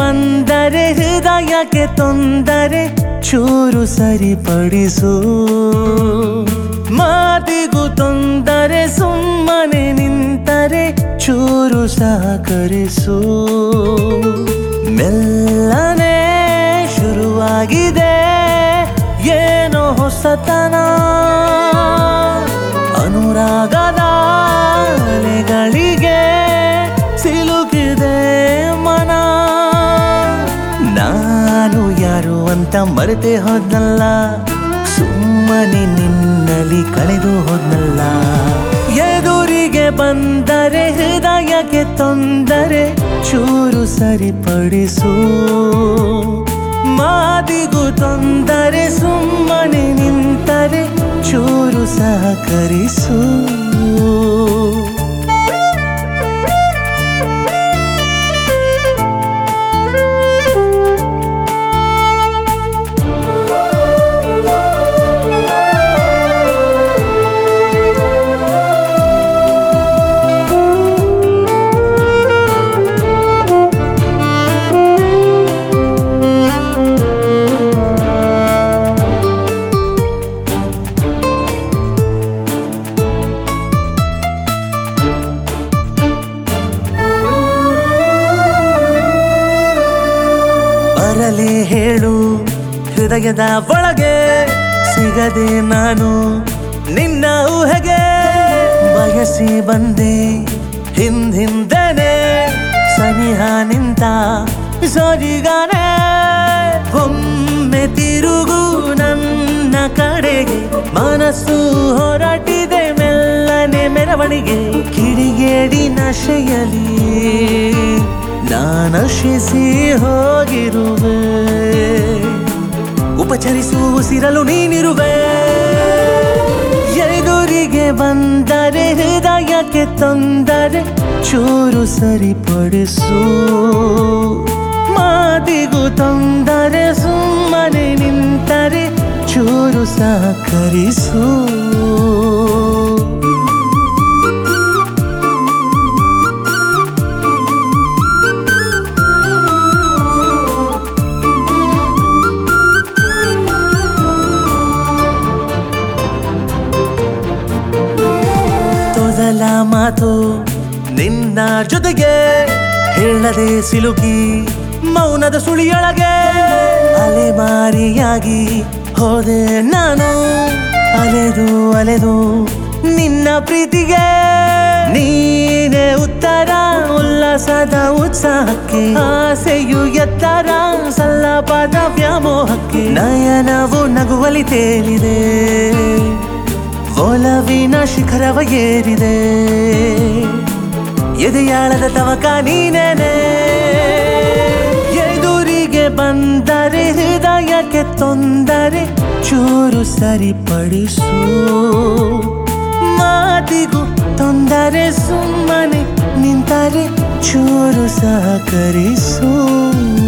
ಬಂದರೆ ಹೃದಯಕ್ಕೆ ತೊಂದರೆ ಚೂರು ಸರಿಪಡಿಸು ಮಾತಿಗೂ ತೊಂದರೆ ಸುಮ್ಮನೆ ನಿಂತರೆ ಚೂರು ಸಹಕರಿಸು ಮೆಲ್ಲನೆ ಶುರುವಾಗಿದೆ ಏನೋ ಹೊಸತನ ಅನುರಾಗದ ಅಲೆಗಳಿಗೆ ಸಿಲುಕಿದೆ ಮನ ನಾನು ಯಾರು ಅಂತ ಮರೆತೇ ಹೋದ್ನಲ್ಲ ಸುಮ್ಮನೆ ನಿನ್ನಲ್ಲಿ ಕಳೆದು ಹೋದ್ನಲ್ಲ ಎದುರಿಗೆ ಬಂದರೆ ಹೃದಯಕ್ಕೆ ತೊಂದರೆ ಚೂರು ಸರಿಪಡಿಸು ಮಾತಿಗೂ ತೊಂದರೆ ಸುಮ್ಮನೆ ನಿಂತರೆ ಚೂರು ಸಹಕರಿಸು ಬರಲೇ ಹೇಳು ಹೃದಯದ ಒಳಗೆ ಸಿಗದೆ ನಾನು ನಿನ್ನ ಊಹೆಗೆ ಬಯಸಿ ಬಂದೆ ಹಿಂದಿಂದನೆ ಸನಿಹ ನಿಂತ ಸರಿಗಾನೆ ಒಮ್ಮೆ ತಿರುಗು ನನ್ನ ಕಡೆಗೆ ಮನಸ್ಸು ಹೊರಟಿದೆ ಮೆಲ್ಲನೆ ಮೆರವಣಿಗೆ ಕಿಡಿಗೇಡಿ ನಶೆಯಲಿ ನಾನಶಿಸಿ ಹೋಗಿರುವೆ ಉಪಚರಿಸು ಉಸಿರಲು ನೀನಿರುವೆ ಎದುರಿಗೆ ಬಂದರೆ ಹೃದಯಕ್ಕೆ ತೊಂದರೆ ಚೂರು ಸರಿಪಡಿಸು ಮಾತಿಗೂ ತೊಂದರೆ ಸುಮ್ಮನೆ ನಿಂತರೆ ಚೂರು ಸಹಕರಿಸು ಮೊದಲ ಮಾತು ನಿನ್ನ ಜೊತೆಗೆ ಹೇಳದೆ ಸಿಲುಕಿ ಮೌನದ ಸುಳಿಯೊಳಗೆ ಅಲೆಮಾರಿಯಾಗಿ ಹೋದೆ ನಾನು ಅಲೆದು ಅಲೆದು ನಿನ್ನ ಪ್ರೀತಿಗೆ ನೀನೇ ಉತ್ತರ ಉಲ್ಲಾಸದ ಉತ್ಸಾಹಕ್ಕೆ ಆಸೆಯು ಎತ್ತರ ಸಲ್ಲಪಾದ ವ್ಯಾಮೋಹಕ್ಕೆ ನಯನವು ನಗುವಲಿ ತೇಲಿದೆ ಒಲವಿನ ಶಿಖರವ ಏರಿದೆ ಎದೆಯಾಳದ ತವಕ ನೀನೇನೆ ಎದುರಿಗೆ ಬಂದರೆ ಹೃದಯಕ್ಕೆ ತೊಂದರೆ ಚೂರು ಸರಿಪಡಿಸು ಮಾತಿಗೂ ತೊಂದರೆ ಸುಮ್ಮನೆ ನಿಂತರೆ ಚೂರು ಸಹಕರಿಸು